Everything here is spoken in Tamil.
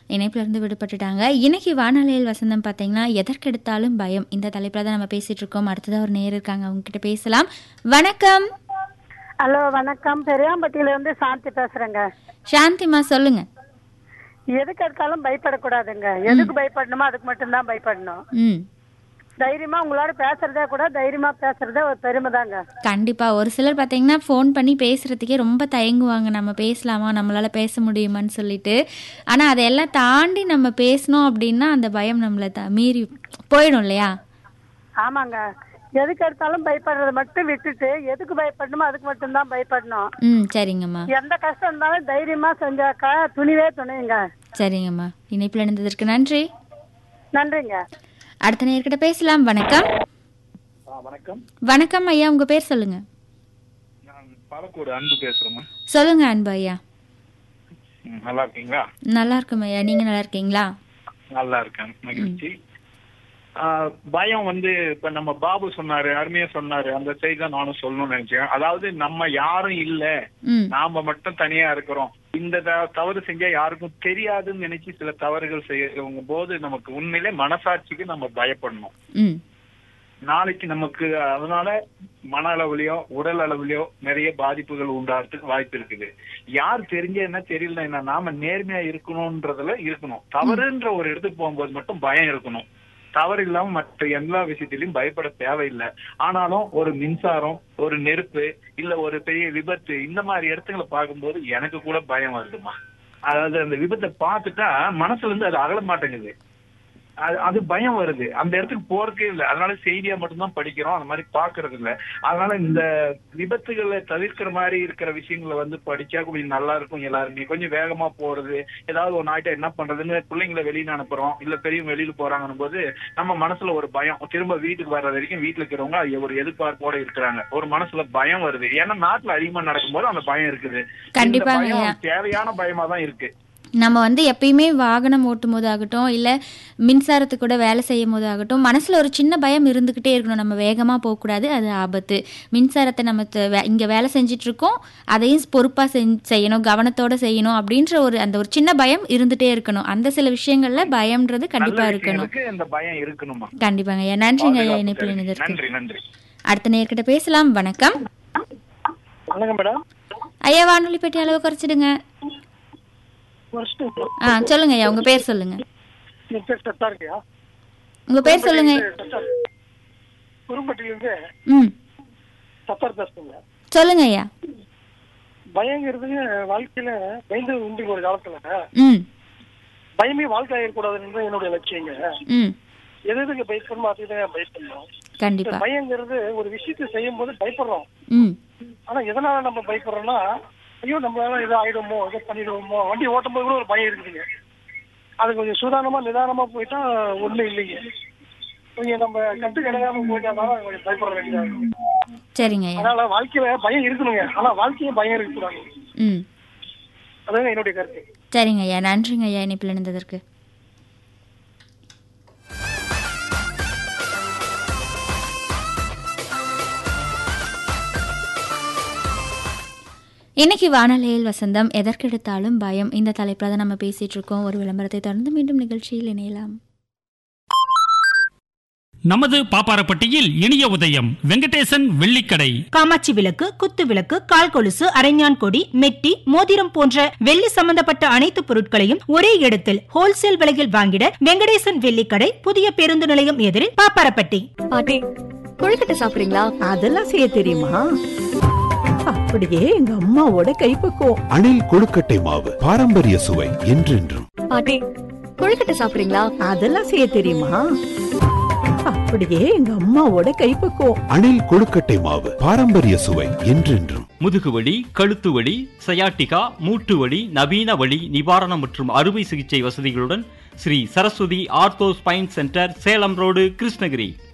இணைப்புல இருந்து விடுபட்டுட்டாங்க இன்னைக்கு வானொலியில் வசந்தம் பார்த்தீங்கன்னா எதற்கெடுத்தாலும் பயம் இந்த தலைப்பில் தான் நம்ம பேசிட்டு இருக்கோம் அடுத்ததாக ஒரு நேர் இருக்காங்க அவங்க கிட்ட பேசலாம் வணக்கம் ஹலோ வணக்கம் பெரியாம்பட்டியில இருந்து சாந்தி பேசுறேங்க சாந்திமா சொல்லுங்க எதுக்கு எடுத்தாலும் பயப்படக்கூடாதுங்க எதுக்கு பயப்படணுமோ அதுக்கு மட்டும்தான் பயப்படணும் ம் தைரியமா உங்களோட பேசுறதே கூட தைரியமா பேசுறதே ஒரு பெருமை தாங்க கண்டிப்பா ஒரு சிலர் பார்த்தீங்கன்னா ஃபோன் பண்ணி பேசுறதுக்கே ரொம்ப தயங்குவாங்க நம்ம பேசலாமா நம்மளால பேச முடியுமான்னு சொல்லிட்டு ஆனா அதையெல்லாம் தாண்டி நம்ம பேசணும் அப்படின்னா அந்த பயம் நம்மளை த மீறி போயிடும் இல்லையா ஆமாங்க எதுக்கு எடுத்தாலும் பயப்படுறத மட்டும் விட்டுட்டு எதுக்கு பயப்படணுமோ அதுக்கு மட்டும்தான் பயப்படணும் ம் சரிங்கம்மா எந்த கஷ்டம் இருந்தாலும் தைரியமா செஞ்சாக்கா துணிவே துணையுங்க சரிங்கம்மா இணைப்பில் இணைந்ததற்கு நன்றி நன்றிங்க அடுத்த நேர்கிட்ட பேசலாம் வணக்கம் வணக்கம் வணக்கம் ஐயா உங்க பேர் சொல்லுங்க நான் பாலக்கோடு அன்பு பேசுறேம்மா சொல்லுங்க அன்பு ஐயா ம், நல்லா இருக்கீங்களா நல்லா இருக்கும் ஐயா நீங்க நல்லா இருக்கீங்களா நல்லா இருக்கேன் மகிழ்ச்சி ஆ, பயம் வந்து இப்ப நம்ம பாபு சொன்னாரு அருமையா சொன்னாரு அந்த செய்தி தான் நானும் சொல்லணும்னு நினைச்சேன் அதாவது நம்ம யாரும் இல்ல ம் நாம மட்டும் தனியா இருக்கிறோம் இந்த த- தவறு செஞ்சா யாருக்கும் தெரியாதுன்னு நினைச்சு சில தவறுகள் செய்யறவங்க போது நமக்கு உண்மையிலே மனசாட்சிக்கு நம்ம பயப்படணும் ம் நாளைக்கு நமக்கு அதனால மன அளவுலயோ உடல் அளவுலயோ நிறைய பாதிப்புகள் உண்டாகிறதுக்கு வாய்ப்பு இருக்குது யார் தெரிஞ்ச என்ன தெரியல என்ன நாம நேர்மையா இருக்கணும்ன்றதுல இருக்கணும் தவறுன்ற ஒரு இடத்துக்கு போகும்போது மட்டும் பயம் இருக்கணும் தவறு இல்லாம மற்ற எல்லா விஷயத்திலயும் பயப்பட தேவையில்லை ஆனாலும் ஒரு மின்சாரம் ஒரு நெருப்பு இல்ல ஒரு பெரிய விபத்து இந்த மாதிரி இடத்துங்களை பார்க்கும்போது எனக்கு கூட பயம் வருதுமா அதாவது அந்த விபத்தை பார்த்துட்டா மனசுல இருந்து அது அகல மாட்டேங்குது அது அது பயம் வருது அந்த இடத்துக்கு போறதுக்கே இல்லை அதனால செய்தியா மட்டும்தான் படிக்கிறோம் அந்த மாதிரி பாக்குறது இல்ல அதனால இந்த விபத்துகளை தவிர்க்கிற மாதிரி இருக்கிற விஷயங்களை வந்து படிச்சா கொஞ்சம் நல்லா இருக்கும் எல்லாருமே கொஞ்சம் வேகமா போறது ஏதாவது ஒரு நாய்ட்ட என்ன பண்றதுன்னு பிள்ளைங்களை வெளியில அனுப்புறோம் இல்ல பெரியவங்க வெளியில போறாங்கன்னும் போது நம்ம மனசுல ஒரு பயம் திரும்ப வீட்டுக்கு வர்ற வரைக்கும் வீட்டுல இருக்கிறவங்க அது ஒரு எதிர்பார்ப்போட இருக்கிறாங்க ஒரு மனசுல பயம் வருது ஏன்னா நாட்டுல அதிகமா நடக்கும்போது அந்த பயம் இருக்குது இந்த கண்டிப்பாங்க பயம் ஐயா. தேவையான பயமா தான் இருக்கு நம்ம வந்து எப்பயுமே வாகனம் ஓட்டும் போது ஆகட்டும் இல்லை மின்சாரத்துக்கு கூட வேலை செய்யும் போது ஆகட்டும் மனசில் ஒரு சின்ன பயம் இருந்துக்கிட்டே இருக்கணும் நம்ம வேகமாக போகக்கூடாது அது ஆபத்து மின்சாரத்தை நம்ம த- வே- இங்கே வேலை செஞ்சுட்டு இருக்கோம் அதையும் பொறுப்பாக செஞ் செய்யணும் கவனத்தோட செய்யணும் அப்படின்ற ஒரு அந்த ஒரு சின்ன பயம் இருந்துகிட்டே இருக்கணும் அந்த சில விஷயங்களில் பயம்ன்றது நல்ல கண்டிப்பாக இருக்கணும் விஷயங்களுக்கு இந்த பயம் இருக்கணுமா கண்டிப்பாங்க ஐயா நன்றிங்க ஐயா பாதுகாப்பு இணைப்பில் தேவை. இணைந்திருக்கு நன்றி நன்றி அடுத்த நேர்கிட்ட பேசலாம் வணக்கம் வணக்கம் மேடம் ஐயா வானொலி பெட்டி அளவு குறைச்சிடுங்க ஆ சொல்லுங்க ஐயா உங்கள் பேர் சொல்லுங்க சத்தா இருக்கியா உங்கள் பேர் சொல்லுங்க குறும்பட்டியிலிருந்து ம் சத்தர் பேசுறீங்க சொல்லுங்க ஐயா பயங்கிறது வாழ்க்கையில பயந்து உண்டு ஒரு காலத்துல ம் பயமே வாழ்க்கை ஆகிடக்கூடாதுன்றது என்னுடைய லட்சியங்க ம் எது எதுக்கு பயப்படணுமோ அதுக்கு தான் பயப்படணும் கண்டிப்பா பயங்கிறது ஒரு விஷயத்தை செய்யும் போது பயப்படுறோம் ம் ஆனா எதனால நம்ம பயப்படுறோம்னா ஐயோ நம்மளால ஏதோ ஆயிடுமோ ஏதோ பண்ணிடுவோமோ வண்டி ஓட்டும் போது கூட ஒரு பயம் இருக்குதுங்க அது கொஞ்சம் சுதானமா நிதானமா போயிட்டா ஒண்ணும் இல்லைங்க கொஞ்சம் நம்ம கட்டு கிடக்காம போயிட்டாதான் கொஞ்சம் பயப்பட வேண்டியதா இருக்கும் சரிங்க ஐயா அதனால வாழ்க்கையில பயம் இருக்கணுங்க ஆனா வாழ்க்கையே பயம் இருக்கக்கூடாது ம் அதுதான் என்னுடைய கருத்து சரிங்க ஐயா நன்றிங்க ஐயா இணைப்பில் இணைந்ததற்கு இன்னைக்கு வானொலியில் வசந்தம் எதற்கெடுத்தாலும் பயம் இந்த தலைப்பில் தான் நம்ம பேசிட்டு இருக்கோம் ஒரு விளம்பரத்தை தொடர்ந்து மீண்டும் நிகழ்ச்சியில் இணையலாம் நமது பாப்பாரப்பட்டியில் இனிய உதயம் வெங்கடேசன் வெள்ளிக்கடை காமாட்சி விளக்கு குத்து விளக்கு கால் கொலுசு அரைஞான் கொடி மெட்டி மோதிரம் போன்ற வெள்ளி சம்பந்தப்பட்ட அனைத்து பொருட்களையும் ஒரே இடத்தில் ஹோல்சேல் விலையில் வாங்கிட வெங்கடேசன் வெள்ளிக்கடை புதிய பேருந்து நிலையம் எதிரில் பாப்பாரப்பட்டி பாட்டி கொழுக்கட்டை சாப்பிடுறீங்களா அதெல்லாம் செய்ய தெரியுமா அப்படியே எங்க அம்மாவோட கைப்பக்குவம் அணில் கொழுக்கட்டை மாவு பாரம்பரிய சுவை என்றென்றும் பாட்டி கொழுக்கட்டை சாப்பிடுறீங்களா அதெல்லாம் செய்ய தெரியுமா அப்படியே எங்க அம்மாவோட கைப்பக்குவம் அணில் கொழுக்கட்டை மாவு பாரம்பரிய சுவை என்றென்றும் முதுகுவலி கழுத்து வலி சயாட்டிகா மூட்டு வலி நவீன வலி நிவாரணம் மற்றும் அறுவை சிகிச்சை வசதிகளுடன் Sri Saraswathi ortho spine centre Salem road Krishnagiri